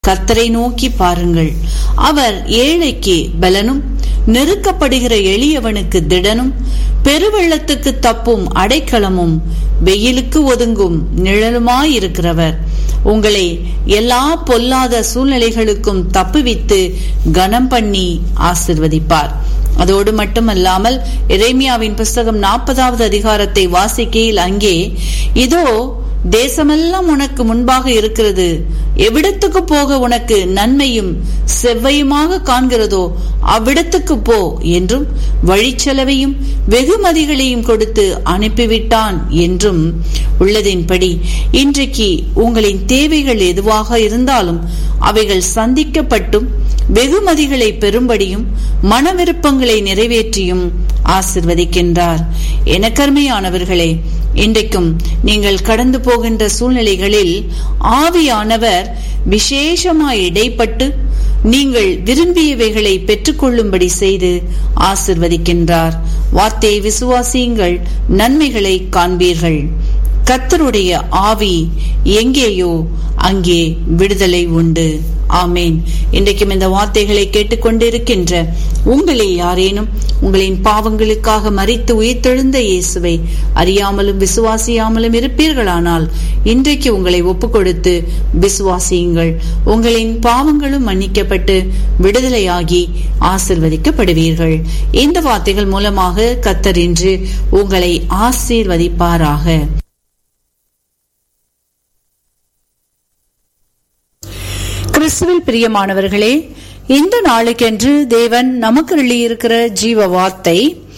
கர்த்தரை நோக்கி பாருங்கள் அவர் ஏழைக்கு பலனும் நெருக்கப்படுகிற எளியவனுக்கு திடனும் பெருவெள்ளத்துக்கு தப்பும் அடைக்கலமும் வெயிலுக்கு ஒதுங்கும் நிழலுமாயிருக்கிறவர் உங்களை எல்லா பொல்லாத சூழ்நிலைகளுக்கும் தப்புவித்து கனம் பண்ணி ஆசிர்வதிப்பார் அதோடு மட்டுமல்லாமல் எரேமியாவின் புஸ்தகம் நாற்பதாவது அதிகாரத்தை வாசிக்கையில் அங்கே இதோ தேசமெல்லாம் உனக்கு முன்பாக இருக்கிறது எவ்விடத்துக்கு போக உனக்கு நன்மையும் செவ்வையுமாக காண்கிறதோ அவ்விடத்துக்கு போ என்றும் வழிச்செலவையும் வெகுமதிகளையும் கொடுத்து அனுப்பிவிட்டான் என்றும் உள்ளதின்படி இன்றைக்கு உங்களின் தேவைகள் எதுவாக இருந்தாலும் அவைகள் சந்திக்கப்பட்டும் வெகுமதிகளை பெறும்படியும் மனவிருப்பங்களை நிறைவேற்றியும் ஆசிர்வதிக்கின்றார் எனக்கருமையானவர்களே இன்றைக்கும் நீங்கள் கடந்து போகின்ற சூழ்நிலைகளில் ஆவியானவர் விசேஷமாய் இடைப்பட்டு நீங்கள் விரும்பியவைகளை பெற்றுக்கொள்ளும்படி செய்து ஆசிர்வதிக்கின்றார் வார்த்தையை விசுவாசியுங்கள் நன்மைகளை காண்பீர்கள் கத்தருடைய ஆவி எங்கேயோ அங்கே விடுதலை உண்டு ஆமேன் இன்றைக்கும் இந்த வார்த்தைகளை கேட்டுக்கொண்டிருக்கின்ற உங்களில் யாரேனும் உங்களின் பாவங்களுக்காக மறித்து உயிர்த்தெழுந்த இயேசுவை அறியாமலும் விசுவாசியாமலும் இருப்பீர்களானால் இன்றைக்கு உங்களை ஒப்பு கொடுத்து விசுவாசியுங்கள் உங்களின் பாவங்களும் மன்னிக்கப்பட்டு விடுதலையாகி ஆசிர்வதிக்கப்படுவீர்கள் இந்த வார்த்தைகள் மூலமாக கத்தர் இன்று உங்களை ஆசீர்வதிப்பாராக கிறிஸ்துவில் பிரியமானவர்களே இந்த நாளுக்கென்று தேவன் நமக்கு எழுதியிருக்கிற ஜீவ வார்த்தை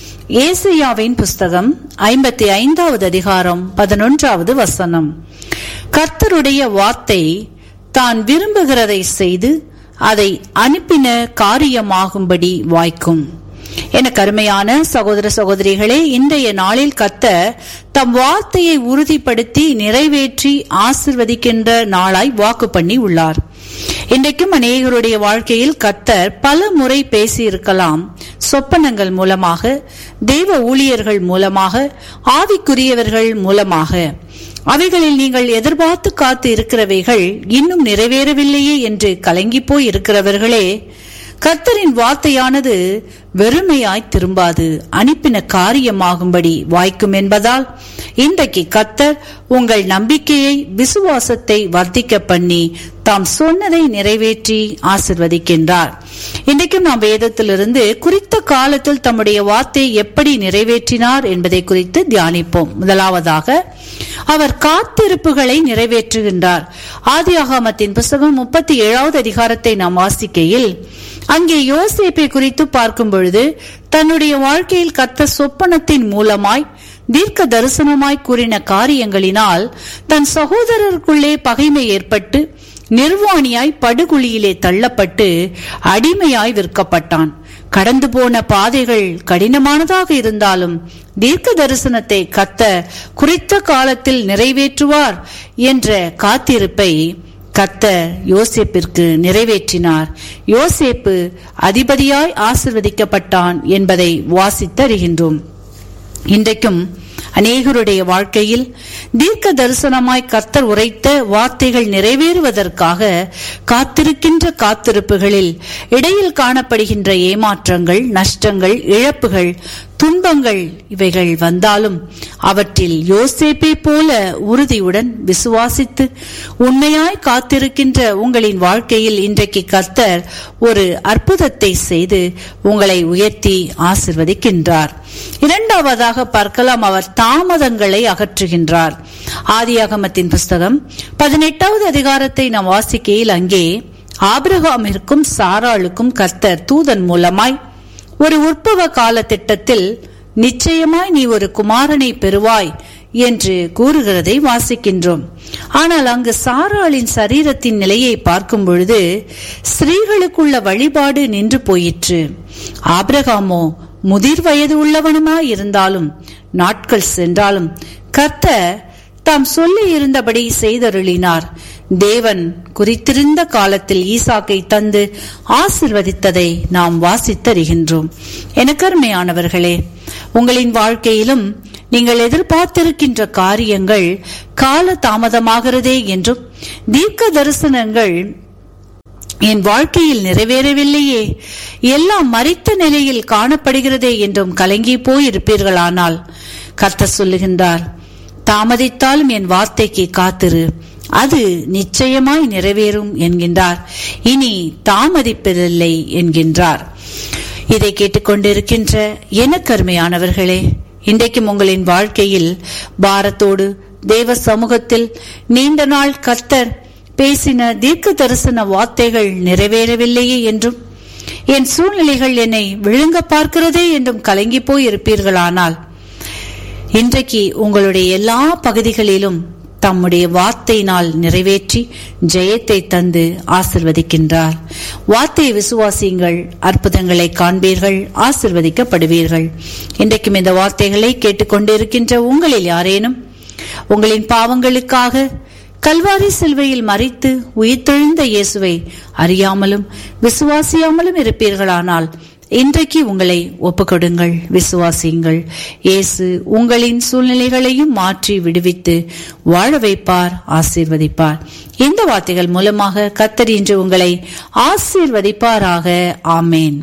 ஏசையாவின் புஸ்தகம் ஐம்பத்தி ஐந்தாவது அதிகாரம் பதினொன்றாவது வசனம் கர்த்தருடைய வார்த்தை தான் விரும்புகிறதை செய்து அதை அனுப்பின காரியமாகும்படி வாய்க்கும் என கருமையான சகோதர சகோதரிகளே இன்றைய நாளில் கத்த தம் வார்த்தையை உறுதிப்படுத்தி நிறைவேற்றி ஆசிர்வதிக்கின்ற நாளாய் வாக்கு பண்ணி உள்ளார் இன்றைக்கும் அநேகருடைய வாழ்க்கையில் கத்தர் பல முறை பேசியிருக்கலாம் சொப்பனங்கள் மூலமாக தெய்வ ஊழியர்கள் மூலமாக ஆவிக்குரியவர்கள் மூலமாக அவைகளில் நீங்கள் எதிர்பார்த்து காத்து இருக்கிறவைகள் இன்னும் நிறைவேறவில்லையே என்று கலங்கி போய் இருக்கிறவர்களே கர்த்தரின் வார்த்தையானது வெறுமையாய் திரும்பாது அனுப்பின காரியமாகும்படி வாய்க்கும் என்பதால் இன்றைக்கு கர்த்தர் உங்கள் நம்பிக்கையை விசுவாசத்தை வர்த்திக்க பண்ணி தாம் சொன்னதை நிறைவேற்றி ஆசிர்வதிக்கின்றார் இன்றைக்கும் நாம் வேதத்திலிருந்து குறித்த காலத்தில் தம்முடைய வார்த்தையை எப்படி நிறைவேற்றினார் என்பதை குறித்து தியானிப்போம் முதலாவதாக அவர் காத்திருப்புகளை நிறைவேற்றுகின்றார் ஆதியாகமத்தின் புஸ்தகம் முப்பத்தி ஏழாவது அதிகாரத்தை நாம் வாசிக்கையில் அங்கே யோசேப்பை குறித்து பார்க்கும் பொழுது தன்னுடைய வாழ்க்கையில் கத்த சொப்பனத்தின் மூலமாய் தீர்க்க தரிசனமாய் கூறின காரியங்களினால் தன் சகோதரருக்குள்ளே பகைமை ஏற்பட்டு நிர்வாணியாய் படுகுழியிலே தள்ளப்பட்டு அடிமையாய் விற்கப்பட்டான் கடந்து போன பாதைகள் கடினமானதாக இருந்தாலும் தீர்க்க தரிசனத்தை கத்த குறித்த காலத்தில் நிறைவேற்றுவார் என்ற காத்திருப்பை கத்த யோசேப்பிற்கு நிறைவேற்றினார் யோசேப்பு அதிபதியாய் ஆசிர்வதிக்கப்பட்டான் என்பதை வாசித்தறிகின்றோம் இன்றைக்கும் அநேகருடைய வாழ்க்கையில் தீர்க்க தரிசனமாய் கர்த்தர் உரைத்த வார்த்தைகள் நிறைவேறுவதற்காக காத்திருக்கின்ற காத்திருப்புகளில் இடையில் காணப்படுகின்ற ஏமாற்றங்கள் நஷ்டங்கள் இழப்புகள் துன்பங்கள் இவைகள் வந்தாலும் அவற்றில் யோசேப்பை போல உறுதியுடன் விசுவாசித்து உண்மையாய் காத்திருக்கின்ற உங்களின் வாழ்க்கையில் இன்றைக்கு கர்த்தர் ஒரு அற்புதத்தை செய்து உங்களை உயர்த்தி ஆசிர்வதிக்கின்றார் இரண்டாவதாக பார்க்கலாம் அவர் தாமதங்களை அகற்றுகின்றார் ஆதியாகமத்தின் புஸ்தகம் பதினெட்டாவது அதிகாரத்தை நாம் வாசிக்கையில் அங்கே ஆபிரகாமிற்கும் சாராளுக்கும் கர்த்தர் தூதன் மூலமாய் ஒரு உற்பவ கால திட்டத்தில் நிச்சயமாய் நீ ஒரு குமாரனை பெறுவாய் என்று கூறுகிறதை வாசிக்கின்றோம் ஆனால் அங்கு சாராளின் சரீரத்தின் நிலையை பார்க்கும் பொழுது ஸ்திரீகளுக்குள்ள வழிபாடு நின்று போயிற்று ஆபிரகாமோ முதிர் வயது உள்ளவனுமாய் இருந்தாலும் நாட்கள் சென்றாலும் கர்த்த தாம் சொல்லி இருந்தபடி செய்தருளினார் தேவன் குறித்திருந்த காலத்தில் ஈசாக்கை தந்து ஆசிர்வதித்ததை நாம் வாசித்தறிகின்றோம் எனக்கருமையானவர்களே உங்களின் வாழ்க்கையிலும் நீங்கள் எதிர்பார்த்திருக்கின்ற காரியங்கள் கால தாமதமாகிறதே என்றும் தீர்க்க தரிசனங்கள் என் வாழ்க்கையில் நிறைவேறவில்லையே எல்லாம் மறித்த நிலையில் காணப்படுகிறதே என்றும் கலங்கி போயிருப்பீர்களானால் கர்த்தர் சொல்லுகின்றார் தாமதித்தாலும் என் வார்த்தைக்கு காத்திரு அது நிச்சயமாய் நிறைவேறும் என்கின்றார் இனி தாமதிப்பதில்லை என்கின்றார் இதை கேட்டுக்கொண்டிருக்கின்ற எனக்கருமையானவர்களே இன்றைக்கும் உங்களின் வாழ்க்கையில் பாரத்தோடு தேவ சமூகத்தில் நீண்ட நாள் கர்த்தர் பேசின தீர்க்க தரிசன வார்த்தைகள் நிறைவேறவில்லையே என்றும் என் சூழ்நிலைகள் என்னை விழுங்க பார்க்கிறதே என்றும் கலங்கி போய் இருப்பீர்களானால் இன்றைக்கு உங்களுடைய எல்லா பகுதிகளிலும் தம்முடைய வார்த்தையினால் நிறைவேற்றி ஜெயத்தை தந்து ஆசிர்வதிக்கின்றார் வார்த்தையை விசுவாசியுங்கள் அற்புதங்களை காண்பீர்கள் ஆசிர்வதிக்கப்படுவீர்கள் இன்றைக்கும் இந்த வார்த்தைகளை கேட்டுக்கொண்டிருக்கின்ற உங்களில் யாரேனும் உங்களின் பாவங்களுக்காக கல்வாரி சிலுவையில் மறித்து உயிர்த்தெழுந்த இயேசுவை அறியாமலும் விசுவாசியாமலும் இருப்பீர்களானால் இன்றைக்கு உங்களை ஒப்புக்கொடுங்கள் விசுவாசியுங்கள் இயேசு உங்களின் சூழ்நிலைகளையும் மாற்றி விடுவித்து வாழ வைப்பார் ஆசீர்வதிப்பார் இந்த வார்த்தைகள் மூலமாக கத்தர் இன்று உங்களை ஆசீர்வதிப்பாராக ஆமேன்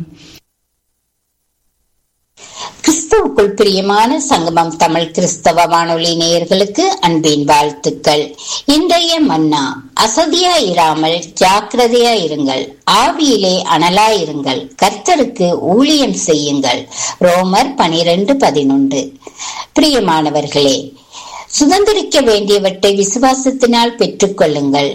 கிறிஸ்துவுக்குள் பிரியமான சங்கமம் தமிழ் கிறிஸ்தவ வானொலி நேயர்களுக்கு அன்பின் வாழ்த்துக்கள் இன்றைய மன்னா அசதியா இராமல் ஜாக்கிரதையா இருங்கள் ஆவியிலே அனலாயிருங்கள் கர்த்தருக்கு ஊழியம் செய்யுங்கள் ரோமர் பனிரெண்டு பதினொன்று பிரியமானவர்களே சுதந்திரிக்க வேண்டியவற்றை விசுவாசத்தினால் பெற்றுக்கொள்ளுங்கள்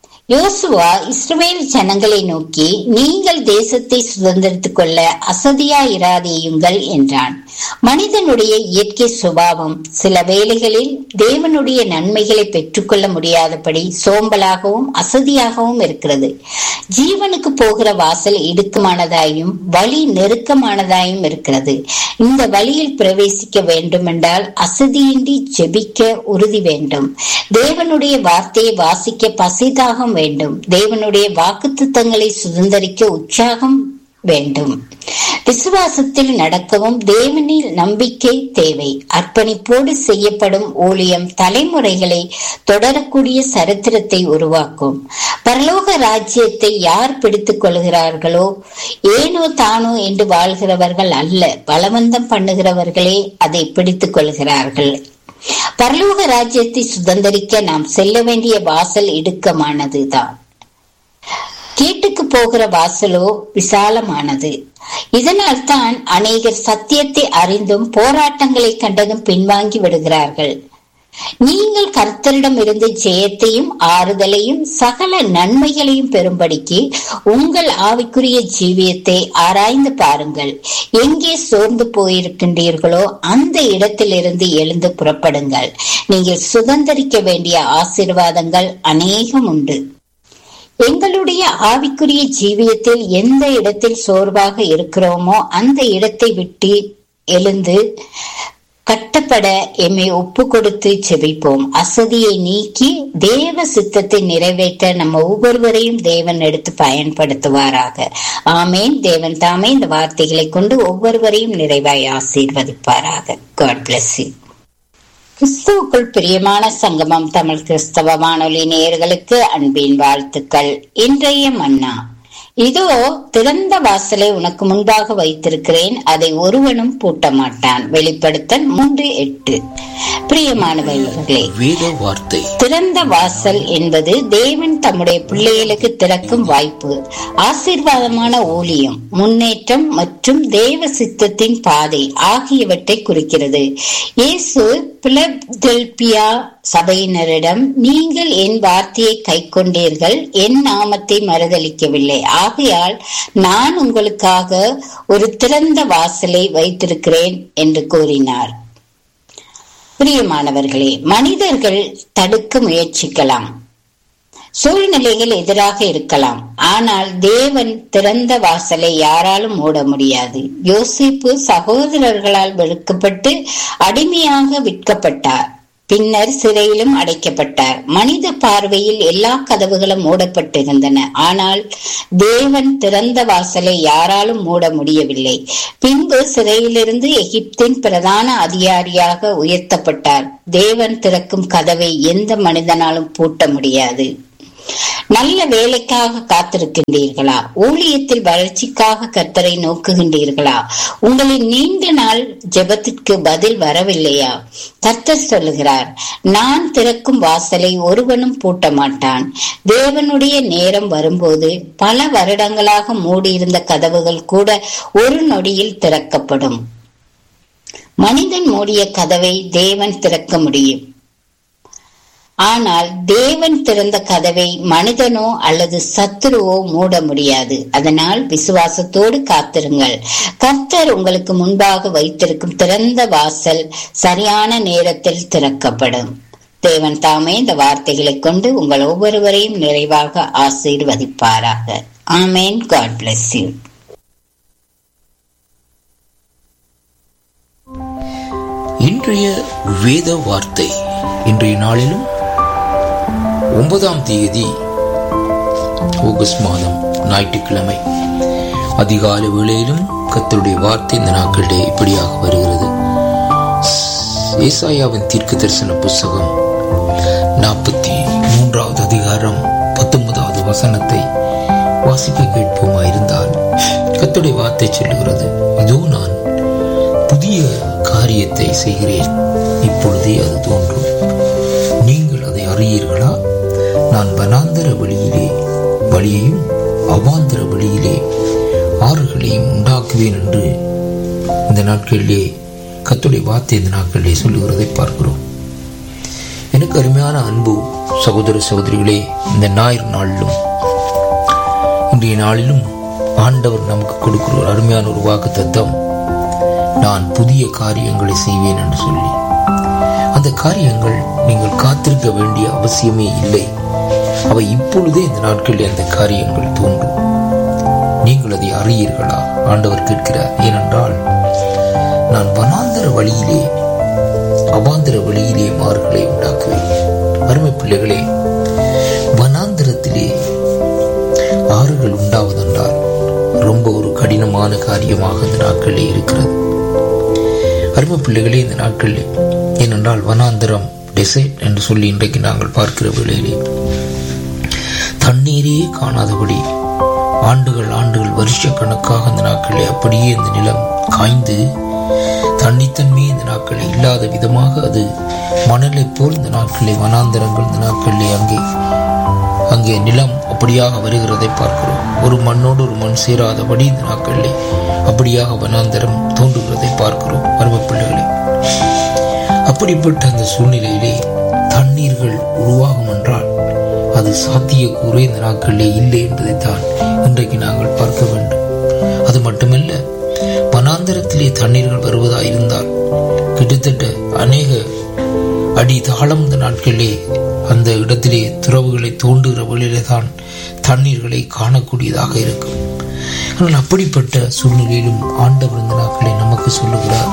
யோசுவா இஸ்ரவேல் ஜனங்களை நோக்கி நீங்கள் தேசத்தை சுதந்திரித்துக் கொள்ள அசதியாயிராதேயுங்கள் என்றான் மனிதனுடைய இயற்கை சுபாவம் சில வேளைகளில் தேவனுடைய நன்மைகளை பெற்றுக்கொள்ள முடியாதபடி சோம்பலாகவும் அசதியாகவும் இருக்கிறது ஜீவனுக்கு போகிற வாசல் இடுக்கமானதாயும் வழி நெருக்கமானதாயும் இருக்கிறது இந்த வழியில் பிரவேசிக்க வேண்டுமென்றால் அசதியின்றி ஜெபிக்க உறுதி வேண்டும் தேவனுடைய வார்த்தையை வாசிக்க பசிதாகம் வேண்டும் தேவனுடைய வாக்குத்தத்தங்களை சுதந்திரிக்க உற்சாகம் வேண்டும் விசுவாசத்தில் நடக்கவும் தேவனில் நம்பிக்கை தேவை அர்ப்பணிப்போடு செய்யப்படும் ஊழியம் தலைமுறைகளை தொடரக்கூடிய சரித்திரத்தை உருவாக்கும் பரலோக ராஜ்யத்தை யார் பிடித்துக் கொள்கிறார்களோ ஏனோ தானோ என்று வாழ்கிறவர்கள் அல்ல பலவந்தம் பண்ணுகிறவர்களே அதை பிடித்துக் கொள்கிறார்கள் பரலோக ராஜ்யத்தை சுதந்திரிக்க நாம் செல்ல வேண்டிய வாசல் இடுக்கமானதுதான் கேட்டுக்கு போகிற வாசலோ விசாலமானது இதனால் தான் அநேகர் சத்தியத்தை அறிந்தும் போராட்டங்களை கண்டதும் பின்வாங்கி விடுகிறார்கள் நீங்கள் கர்த்தரிடம் இருந்து ஜெயத்தையும் ஆறுதலையும் சகல நன்மைகளையும் பெறும்படிக்கு உங்கள் ஆவிக்குரிய ஜீவியத்தை ஆராய்ந்து பாருங்கள் எங்கே சோர்ந்து போயிருக்கின்றீர்களோ அந்த இடத்திலிருந்து எழுந்து புறப்படுங்கள் நீங்கள் சுதந்திரிக்க வேண்டிய ஆசீர்வாதங்கள் அநேகம் உண்டு எங்களுடைய ஆவிக்குரிய ஜீவியத்தில் எந்த இடத்தில் சோர்வாக இருக்கிறோமோ அந்த இடத்தை விட்டு எழுந்து கட்டப்பட எம்மை ஒப்பு கொடுத்து செபிப்போம் அசதியை நீக்கி தேவ சித்தத்தை நிறைவேற்ற நம்ம ஒவ்வொருவரையும் தேவன் எடுத்து பயன்படுத்துவாராக ஆமேன் தேவன் தாமே இந்த வார்த்தைகளை கொண்டு ஒவ்வொருவரையும் நிறைவாய் ஆசீர்வதிப்பாராக காட் பிளஸ் யூ கிறிஸ்துவுக்குள் பிரியமான சங்கமம் தமிழ் கிறிஸ்தவ வானொலி நேயர்களுக்கு அன்பின் வாழ்த்துக்கள் இன்றைய மன்னா இதோ திறந்த வாசலை உனக்கு முன்பாக வைத்திருக்கிறேன் அதை ஒருவனும் பூட்ட மாட்டான் வெளிப்படுத்தல் மூன்று எட்டு பிரியமானவர்களே வேத வார்த்தை திறந்த வாசல் என்பது தேவன் தம்முடைய பிள்ளைகளுக்கு திறக்கும் வாய்ப்பு ஆசீர்வாதமான ஊழியம் முன்னேற்றம் மற்றும் தேவ சித்தத்தின் பாதை ஆகியவற்றை குறிக்கிறது இயேசு பிலடெல்பியா சபையினரிடம் நீங்கள் என் வார்த்தையை கை கொண்டீர்கள் என் நாமத்தை மறுதளிக்கவில்லை ஆகையால் நான் உங்களுக்காக ஒரு திறந்த வாசலை வைத்திருக்கிறேன் என்று கூறினார் பிரியமானவர்களே மனிதர்கள் தடுக்க முயற்சிக்கலாம் சூழ்நிலைகள் எதிராக இருக்கலாம் ஆனால் தேவன் திறந்த வாசலை யாராலும் மூட முடியாது யோசிப்பு சகோதரர்களால் வெறுக்கப்பட்டு அடிமையாக விற்கப்பட்டார் பின்னர் சிறையிலும் அடைக்கப்பட்டார் மனித பார்வையில் எல்லா கதவுகளும் மூடப்பட்டிருந்தன ஆனால் தேவன் திறந்த வாசலை யாராலும் மூட முடியவில்லை பின்பு சிறையிலிருந்து எகிப்தின் பிரதான அதிகாரியாக உயர்த்தப்பட்டார் தேவன் திறக்கும் கதவை எந்த மனிதனாலும் பூட்ட முடியாது நல்ல வேலைக்காக காத்திருக்கின்றீர்களா ஊழியத்தில் வளர்ச்சிக்காக கர்த்தரை நோக்குகின்றீர்களா உங்களின் நீண்ட நாள் ஜெபத்திற்கு பதில் வரவில்லையா கர்த்தர் சொல்லுகிறார் நான் திறக்கும் வாசலை ஒருவனும் பூட்ட மாட்டான் தேவனுடைய நேரம் வரும்போது பல வருடங்களாக மூடியிருந்த கதவுகள் கூட ஒரு நொடியில் திறக்கப்படும் மனிதன் மூடிய கதவை தேவன் திறக்க முடியும் ஆனால் தேவன் திறந்த கதவை மனிதனோ அல்லது சத்துருவோ மூட முடியாது அதனால் விசுவாசத்தோடு காத்திருங்கள் கர்த்தர் உங்களுக்கு முன்பாக வைத்திருக்கும் திறந்த வாசல் சரியான நேரத்தில் திறக்கப்படும் தேவன் தாமே இந்த வார்த்தைகளை கொண்டு உங்கள் ஒவ்வொருவரையும் நிறைவாக ஆசீர்வதிப்பாராக ஆமேன் காட் பிளஸ் யூ இன்றைய வேத வார்த்தை இன்றைய நாளிலும் ஒன்பதாம் தேதி ஆகஸ்ட் மாதம் ஞாயிற்றுக்கிழமை அதிகாலை வேளையிலும் கத்தருடைய வார்த்தை இந்த நாட்களிலே இப்படியாக வருகிறது ஏசாயாவின் தீர்க்க தரிசன புஸ்தகம் நாற்பத்தி மூன்றாவது அதிகாரம் பத்தொன்பதாவது வசனத்தை வாசிக்க கேட்போமா இருந்தால் கத்துடைய வார்த்தை சொல்லுகிறது இதோ நான் புதிய காரியத்தை செய்கிறேன் இப்பொழுதே அது தோன்றும் நீங்கள் அதை அறியீர்களா நான் வனாந்தர வழியிலே வழியையும் அவாந்தர வழியிலே ஆறுகளையும் உண்டாக்குவேன் என்று இந்த நாட்களிலே கத்துடைய வார்த்தை இந்த நாட்களிலே சொல்லுகிறதை பார்க்கிறோம் எனக்கு அருமையான அன்பு சகோதர சகோதரிகளே இந்த ஞாயிறு நாளிலும் இன்றைய நாளிலும் ஆண்டவர் நமக்கு கொடுக்கிற ஒரு அருமையான ஒரு வாக்கு தத்தம் நான் புதிய காரியங்களை செய்வேன் என்று சொல்லி அந்த காரியங்கள் நீங்கள் காத்திருக்க வேண்டிய அவசியமே இல்லை அவை இப்பொழுதே இந்த நாட்களில் அந்த காரியங்கள் தோன்றும் நீங்கள் அதை அறியீர்களா ஆண்டவர் கேட்கிறார் ஏனென்றால் நான் வனாந்தர வழியிலே அவாந்தர வழியிலே மாறுகளை உண்டாக்குவேன் அருமை பிள்ளைகளே வனாந்திரத்திலே ஆறுகள் உண்டாவதென்றால் ரொம்ப ஒரு கடினமான காரியமாக இந்த நாட்களிலே இருக்கிறது அருமை பிள்ளைகளே இந்த நாட்களில் ஏனென்றால் வனாந்திரம் டெசைட் என்று சொல்லி இன்றைக்கு நாங்கள் பார்க்கிற வேளையிலே தண்ணீரே காணாதபடி ஆண்டுகள் ஆண்டுகள் வருஷ கணக்காக இந்த நாட்களில் அப்படியே இந்த நிலம் காய்ந்து தண்ணித்தன்மையே இந்த நாட்களில் இல்லாத விதமாக அது மணலை போல் இந்த நாட்களில் வனாந்தரங்கள் இந்த நாட்களில் அங்கே அங்கே நிலம் அப்படியாக வருகிறதை பார்க்கிறோம் ஒரு மண்ணோடு ஒரு மண் சேராதபடி இந்த நாட்களிலே அப்படியாக வனாந்தரம் தோன்றுகிறதை பார்க்கிறோம் பருவ பிள்ளைகளே அப்படிப்பட்ட அந்த சூழ்நிலையிலே தண்ணீர்கள் உருவாகும் என்றால் அது சாத்தியக்கூறே இந்த நாட்களிலே இல்லை என்பதைத்தான் இன்றைக்கு நாங்கள் பார்க்க வேண்டும் அது மட்டுமல்ல வனாந்தரத்திலே தண்ணீர்கள் வருவதாயிருந்தால் கிட்டத்தட்ட அநேக அடி தாளம் இந்த நாட்களிலே அந்த இடத்திலே துறவுகளை தோண்டுகிற வழியிலே தான் தண்ணீர்களை காணக்கூடியதாக இருக்கும் ஆனால் அப்படிப்பட்ட சூழ்நிலையிலும் ஆண்டவர் இந்த நாட்களை நமக்கு சொல்லுகிறார்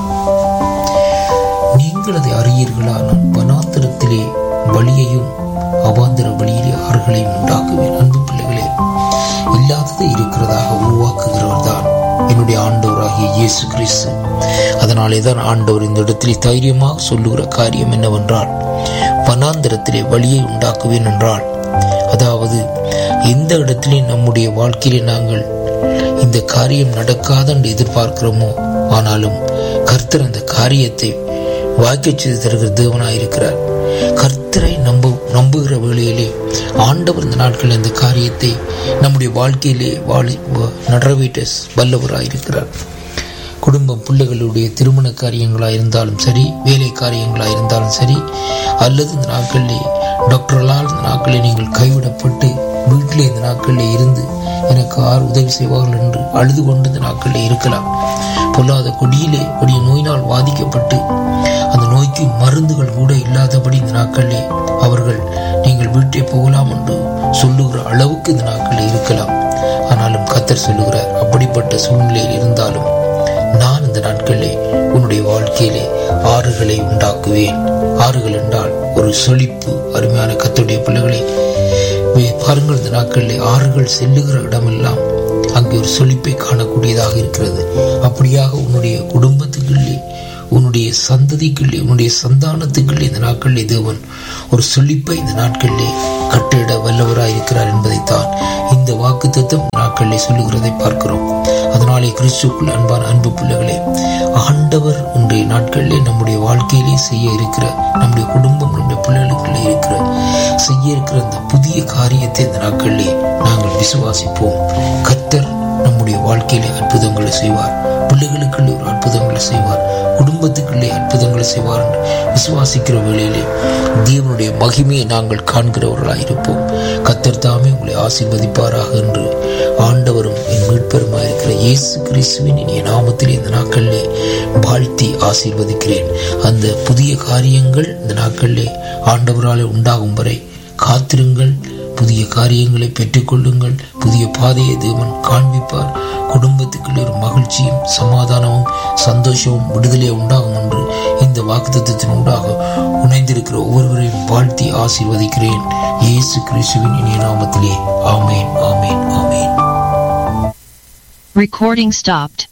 நீங்கள் அதை அறியீர்களா நான் வனாந்திரத்திலே வழியையும் அவாந்திர வழியிலே ஆறுகளையும் உண்டாக்குவேன் அன்பு பிள்ளைகளே இல்லாதது இருக்கிறதாக உருவாக்குகிறவர் தான் என்னுடைய ஆண்டவராகிய இயேசு கிறிஸ்து அதனாலே தான் ஆண்டவர் இந்த இடத்திலே தைரியமாக சொல்லுகிற காரியம் என்னவென்றால் வனாந்திரத்திலே வழியை உண்டாக்குவேன் என்றால் அதாவது எந்த இடத்திலே நம்முடைய வாழ்க்கையிலே நாங்கள் இந்த காரியம் நடக்காத என்று எதிர்பார்க்கிறோமோ ஆனாலும் கர்த்தர் அந்த காரியத்தை வாய்க்க செய்து தருகிற தேவனாயிருக்கிறார் கர்த்தரை நம்ப நம்புகிற வேளையிலே ஆண்டவர் இந்த நாட்களில் இந்த காரியத்தை நம்முடைய வாழ்க்கையிலே வாழி நிறைவேற்ற வல்லவராயிருக்கிறார் குடும்பம் பிள்ளைகளுடைய திருமண காரியங்களாக இருந்தாலும் சரி வேலை காரியங்களாக இருந்தாலும் சரி அல்லது இந்த நாட்களிலே டாக்டர்களால் இந்த நாட்களில் நீங்கள் கைவிடப்பட்டு வீட்டிலே இந்த நாட்களில் இருந்து எனக்கு ஆறு உதவி செய்வார்கள் என்று அழுது கொண்டு இந்த நாட்களில் இருக்கலாம் பொல்லாத கொடியிலே கொடிய நோயினால் பாதிக்கப்பட்டு அந்த நோய்க்கு மருந்துகள் கூட இல்லாதபடி இந்த நாட்களிலே அவர்கள் நீங்கள் வீட்டை போகலாம் என்று சொல்லுகிற அளவுக்கு இந்த நாட்களில் இருக்கலாம் ஆனாலும் கத்தர் சொல்லுகிறார் அப்படிப்பட்ட சூழ்நிலையில் இருந்தாலும் நான் இந்த நாட்களிலே உன்னுடைய வாழ்க்கையிலே ஆறுகளை உண்டாக்குவேன் ஆறுகள் என்றால் ஒரு செழிப்பு அருமையான கத்துடைய பிள்ளைகளை பாருங்கள் இந்த நாட்களிலே ஆறுகள் செல்லுகிற இடமெல்லாம் அங்கே ஒரு செழிப்பை காணக்கூடியதாக இருக்கிறது அப்படியாக உன்னுடைய குடும்பத்துக்குள்ளே உன்னுடைய சந்ததிக்குள்ளே உன்னுடைய சந்தானத்துக்குள்ளே இந்த நாட்களிலே தேவன் ஒரு செழிப்பை இந்த நாட்களிலே கட்டிட வல்லவராய் இருக்கிறார் என்பதைத்தான் இந்த வாக்கு தத்துவம் நாட்களிலே சொல்லுகிறதை பார்க்கிறோம் அதனாலே கிறிஸ்துக்குள் அன்பான அன்பு பிள்ளைகளே ஆண்டவர் இன்றைய நாட்களிலே நம்முடைய வாழ்க்கையிலே செய்ய இருக்கிற நம்முடைய குடும்பம் நம்முடைய பிள்ளைகளுக்குள்ளே இருக்கிற செய்ய இருக்கிற அந்த புதிய காரியத்தை இந்த நாட்களிலே நாங்கள் விசுவாசிப்போம் கத்தர் நம்முடைய வாழ்க்கையிலே அற்புதங்களை செய்வார் பிள்ளைகளுக்குள்ளே ஒரு அற்புதங்களை செய்வார் குடும்பத்துக்குள்ளே அற்புதங்களை செய்வார் என்று விசுவாசிக்கிற வேளையிலே தேவனுடைய மகிமையை நாங்கள் காண்கிறவர்களாக இருப்போம் கத்தர் தாமே உங்களை ஆசீர்வதிப்பாராக என்று ஆண்டவரும் என் மீட்பெருமாய் இருக்கிற இயேசு கிறிஸ்துவின் இனிய நாமத்திலே இந்த நாட்களிலே வாழ்த்தி ஆசீர்வதிக்கிறேன் அந்த புதிய காரியங்கள் இந்த நாட்களிலே ஆண்டவராலே உண்டாகும் வரை காத்திருங்கள் புதிய காரியங்களை பெற்றுக்கொள்ளுங்கள் புதிய பாதையை தேவன் காண்பிப்பார் குடும்பத்துக்குள்ள ஒரு மகிழ்ச்சியும் சமாதானமும் சந்தோஷமும் விடுதலையும் உண்டாகும் என்று இந்த வாக்குத்தத்தின் உண்டாக உணைந்திருக்கிற ஒவ்வொருவரையும் வாழ்த்தி ஆசீர்வதிக்கிறேன் இயேசு கிறிஸ்துவின் இனிய நாமத்திலே ஆமேன் ஆமேன் ஆமேன் Recording stopped.